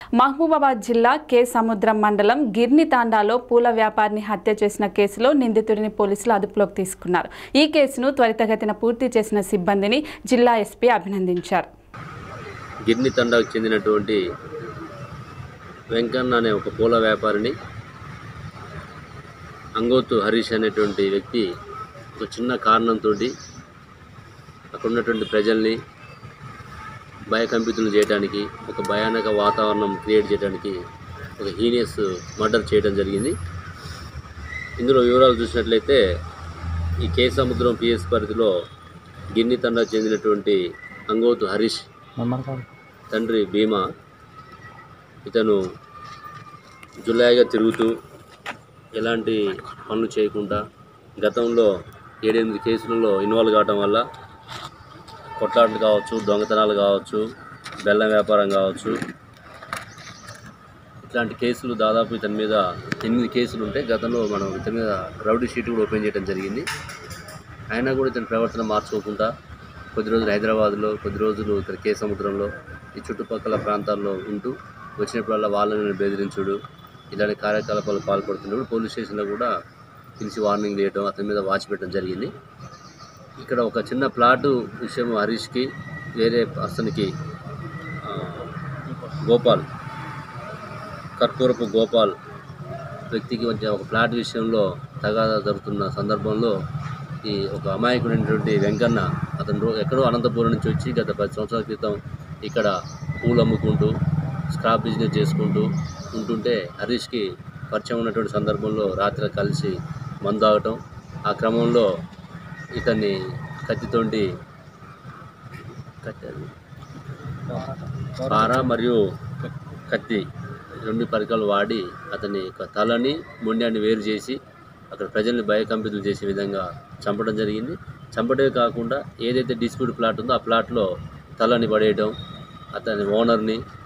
మహబూబాబాద్ జిల్లా కే సముద్రం మండలం గిర్ని తాండాలో పూల వ్యాపారిని హత్య చేసిన కేసులో నిందితుడిని పోలీసులు అదుపులోకి తీసుకున్నారు ఈ కేసును త్వరితగతిన పూర్తి చేసిన సిబ్బందిని జిల్లా ఎస్పీ అభినందించారు గిర్ని తండాకు చెందినటువంటి వెంకన్న అనే ఒక పూల వ్యాపారిని అంగోతు హరీష్ అనేటువంటి వ్యక్తి ఒక చిన్న కారణంతో అక్కడ ఉన్నటువంటి ప్రజల్ని భయకంపితులు చేయడానికి ఒక భయానక వాతావరణం క్రియేట్ చేయడానికి ఒక హీనియస్ మర్డర్ చేయడం జరిగింది ఇందులో వివరాలు చూసినట్లయితే ఈ కే సముద్రం పిఎస్ పరిధిలో గిన్ని తండాకు చెందినటువంటి అంగోతు హరీష్ తండ్రి భీమా ఇతను జులాయిగా తిరుగుతూ ఎలాంటి పనులు చేయకుండా గతంలో ఏడెనిమిది కేసులలో ఇన్వాల్వ్ కావడం వల్ల కొట్లాటలు కావచ్చు దొంగతనాలు కావచ్చు బెల్లం వ్యాపారం కావచ్చు ఇట్లాంటి కేసులు దాదాపు ఇతని మీద ఎనిమిది కేసులు ఉంటే గతంలో మనం ఇతని మీద రౌడీ షీట్ కూడా ఓపెన్ చేయడం జరిగింది అయినా కూడా ఇతని ప్రవర్తన మార్చుకోకుండా కొద్ది రోజులు హైదరాబాద్లో కొద్ది రోజులు ఇక్కడ కే సముద్రంలో ఈ చుట్టుపక్కల ప్రాంతాల్లో ఉంటూ వచ్చినప్పుడల్లా వాళ్ళని బెదిరించుడు ఇలాంటి కార్యకలాపాలు పాల్పడుతున్నప్పుడు పోలీస్ స్టేషన్లో కూడా పిలిచి వార్నింగ్ చేయడం అతని మీద వాచ్ పెట్టడం జరిగింది ఇక్కడ ఒక చిన్న ప్లాటు విషయం హరీష్కి వేరే పర్సన్కి ఆ, గోపాల్ కర్పూరపు గోపాల్ వ్యక్తికి మధ్య ఒక ప్లాట్ విషయంలో తగాదా జరుగుతున్న సందర్భంలో ఈ ఒక అమాయకుడైనటువంటి వెంకన్న అతను రో- ఎక్కడో అనంతపురం నుంచి వచ్చి గత పది సంవత్సరాల క్రితం ఇక్కడ పూలు అమ్ముకుంటూ స్క్రాప్ బిజినెస్ చేసుకుంటూ ఉంటుంటే హరీష్కి పరిచయం ఉన్నటువంటి సందర్భంలో రాత్రి కలిసి మందు తాగటం ఆ క్రమంలో ఇతన్ని కత్తితోటి కత్తి అది. పార మరియు కత్తి రెండు పరికరాలు వాడి అతని యొక్క తలని మొండాన్ని వేరు చేసి అక్కడ ప్రజల్ని భయకంపితులు చేసే విధంగా చంపడం జరిగింది చంపడమే కాకుండా ఏదైతే డిస్ప్యూట్ ప్లాట్ ఉందో ఆ ప్లాట్లో తలని పడేయడం అతని ఓనర్ని